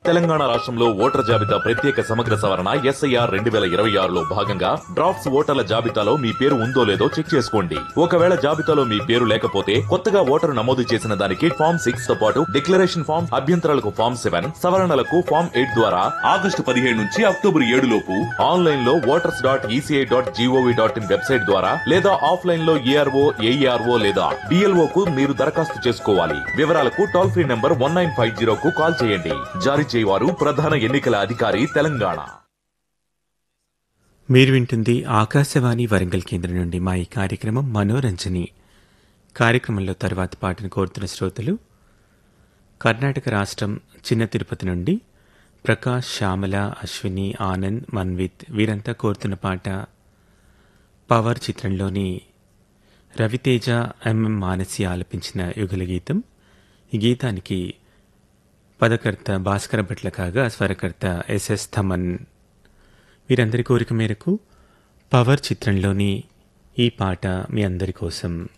తెలంగాణ రాష్ట్రంలో ఓటర్ జాబితా ప్రత్యేక సమగ్ర సవరణ ఎస్ఐఆర్ రెండు వేల ఇరవై ఆరులో భాగంగా డ్రాఫ్ట్స్ ఓటర్ల జాబితాలో మీ పేరు ఉందో లేదో చెక్ చేసుకోండి ఒకవేళ జాబితాలో మీ పేరు లేకపోతే కొత్తగా ఓటరు నమోదు చేసిన దానికి ఫామ్ సిక్స్ తో పాటు డిక్లరేషన్ ఫామ్ అభ్యంతరాలకు ఫామ్ సెవెన్ సవరణలకు ఫామ్ ఎయిట్ ద్వారా ఆగస్టు పదిహేడు నుంచి అక్టోబర్ ఏడు లోపు ఆన్లైన్ లో voters dot ECI dot GOV dot in website ద్వారా లేదా ఆఫ్లైన్ లో ఏఆర్ఓ ఏఈఆర్ఓ లేదా డిఎల్ఓ కు మీరు దరఖాస్తు చేసుకోవాలి వివరాలకు toll free number one nine five zero కు కాల్ చేయండి జారీ చేయవారు ప్రధాన ఎన్నికల అధికారి తెలంగాణ మీరు వింటుంది ఆకాశవాణి వరంగల్ కేంద్రం నుండి మా ఈ కార్యక్రమం మనోరంజని కార్యక్రమంలో తర్వాత పాటను కోరుతున్న శ్రోతలు కర్ణాటక రాష్ట్రం చిన్న తిరుపతి నుండి ప్రకాష్ శ్యామల అశ్విని ఆనంద్ మన్విత్ వీరంతా కోరుతున్న పాట పవర్ చిత్రంలోని రవితేజ ఎంఎం మానసి ఆలపించిన యుగల గీతం ఈ గీతానికి పదకర్త భాస్కర భట్ల కాగా స్వరకర్త ఎస్ఎస్ థమన్ వీరందరి కోరిక మేరకు పవర్ చిత్రంలోని ఈ పాట మీ అందరి కోసం